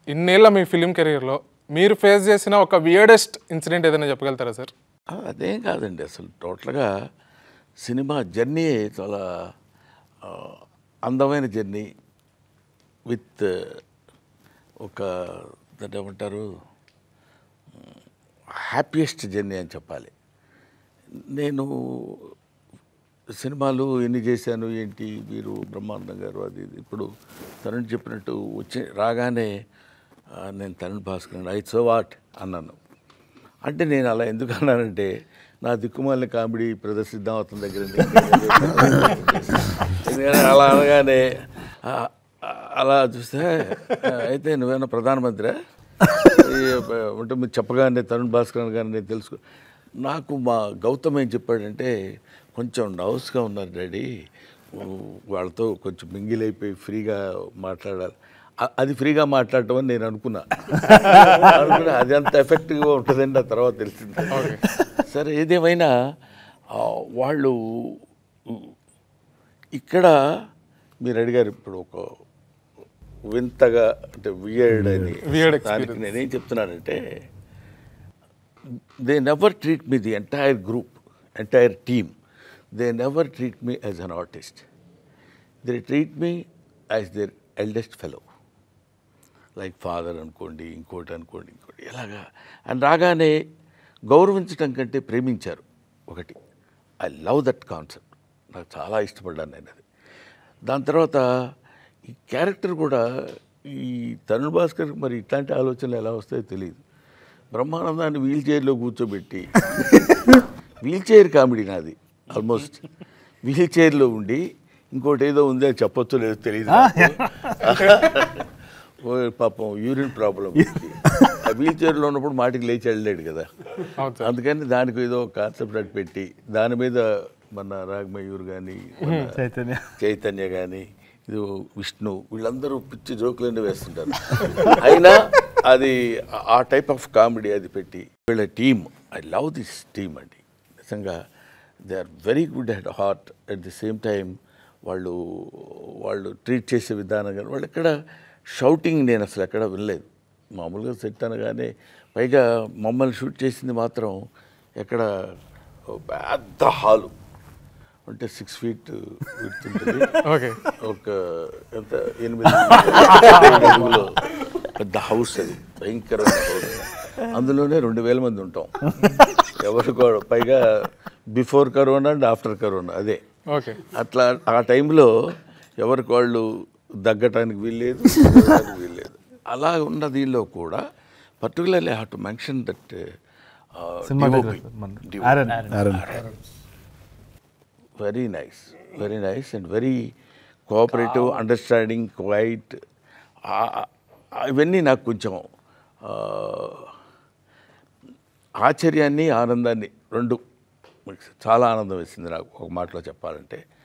ఇన్నేళ్ళ మీ film కెరీర్లో మీరు face చేసిన ఒక వియర్డెస్ట్ ఇన్సిడెంట్ ఏదైనా చెప్పగలుగుతారా సార్ ఆ, అదేం కాదండి అసలు టోటల్గా సినిమా జర్నీ చాలా ఆ, అందమైన జర్నీ విత్ ఒక దాన్ని ఏమంటారు హ్యాపీయెస్ట్ జర్నీ అని చెప్పాలి నేను సినిమాలు ఎన్ని చేశాను ఏంటి మీరు బ్రహ్మానందం గారు అది ఇది. ఇప్పుడు తరుణ్ చెప్పినట్టు వచ్చి రాగానే ఆ, నేను Tarun Bhaskar I so what అన్నాను అంటే నేను అలా ఎందుకు అన్నానంటే నా దిక్కుమాలిన కామెడీ ప్రదర్శిద్దాం అతని దగ్గర నుంచి. ఎందుకంటే అలా అనగానే ఆ, ఆ, అలా చూస్తే ఆ, అయితే నువ్వేనా ప్రధానమంత్రి అంటే మీరు చెప్పగానే తరుణ్ భాస్కర్ గారిని నేను తెలుసుకో నాకు మా గౌతమ్ ఏం చెప్పాడంటే కొంచెం నర్వస్గా ఉన్నారు డాడీ వాళ్ళతో కొంచెం మింగిల్ అయిపోయి ఫ్రీగా మాట్లాడాలి అ- అది ఫ్రీగా మాట్లాడటం అని నేను అనుకున్నా అనుకున్నా అది అంత ఎఫెక్టివ్గా ఉంటుందని నా తర్వాత తెలిసింది సరే ఏదేమైనా ఆ, వాళ్ళు ఇక్కడ మీరు అడిగారు ఇప్పుడు ఒక వింతగా అంటే వియర్డ్ అని Weird దానికి నేనేం చెప్తున్నానంటే they never treat me the entire group entire team they never treat me as an artist they treat me as their eldest fellow like father అనుకోండి ఇంకోటి అనుకోండి ఇంకోటి ఇలాగా అని రాగానే గౌరవించడం కంటే ప్రేమించారు ఒకటి ఐ లవ్ దట్ కాన్సెప్ట్ నాకు చాలా ఇష్టపడ్డాను నేను అది దాని తర్వాత ఈ క్యారెక్టర్ కూడా ఈ తరుణ్ భాస్కర్ మరి ఇట్లాంటి ఆలోచనలు ఎలా వస్తాయో తెలియదు బ్రహ్మానందాన్ని వీల్ చైర్లో కూర్చోబెట్టి వీల్ చైర్ కామెడీ నాది ఆల్మోస్ట్ వీల్ చైర్లో ఉండి ఇంకోటి ఏదో ఉంది అది చెప్పొచ్చో లేదో తెలియదు నాకు. ఓ పాపం యూరిన్ ప్రాబ్లం ఆ వీల్ చైర్లో ఉన్నప్పుడు మాటికి లేచి వెళ్ళలేడు కదా అవును సార్ అందుకని దానికి ఏదో కాన్సెప్ట్ అటు పెట్టి దాని మీద మన రాగమయూర్ కానీ చైతన్య చైతన్య కానీ ఇది విష్ణు వీళ్ళందరూ పిచ్చి జోకులన్నీ వేస్తుంటారు అయినా అది ఆ టైప్ ఆఫ్ కామెడీ అది పెట్టి వీళ్ళ team I love this team అండి నిజంగా they are very good at heart at the same time వాళ్ళు వాళ్ళు ట్రీట్ చేసే విధానం కానీ వాళ్ళు ఎక్కడ షౌటింగ్ నేను అసలు ఎక్కడ వినలేదు మామూలుగా సెట్ అనగానే పైగా మమ్మల్ని షూట్ చేసింది మాత్రం ఎక్కడ ఓ పెద్ద హాలు అంటే సిక్స్ ఫీట్ ఉంటుంది ఓకే ఒక ఎంత ఎనిమిది అడుగులు పెద్ద హౌస్ అది భయంకరమైన హౌస్ అందులోనే రెండు వేల మంది ఉంటాం ఎవరు కూడా పైగా before corona and after corona అదే ఓకే అట్లా ఆ టైంలో ఎవరికి వాళ్ళు దగ్గటానికి వీల్లేదు తిరగడానికి వీల్లేదు అలా ఉన్న దీనిలో కూడా particularly have to mention that cinematographer మన Aaron very nice very nice and very cooperative understanding quite ఇవన్నీ నాకు కొంచెం ఆ, ఆశ్చర్యాన్ని ఆనందాన్ని రెండు చాలా ఆనందం వేసింది నాకు ఒక మాటలో చెప్పాలంటే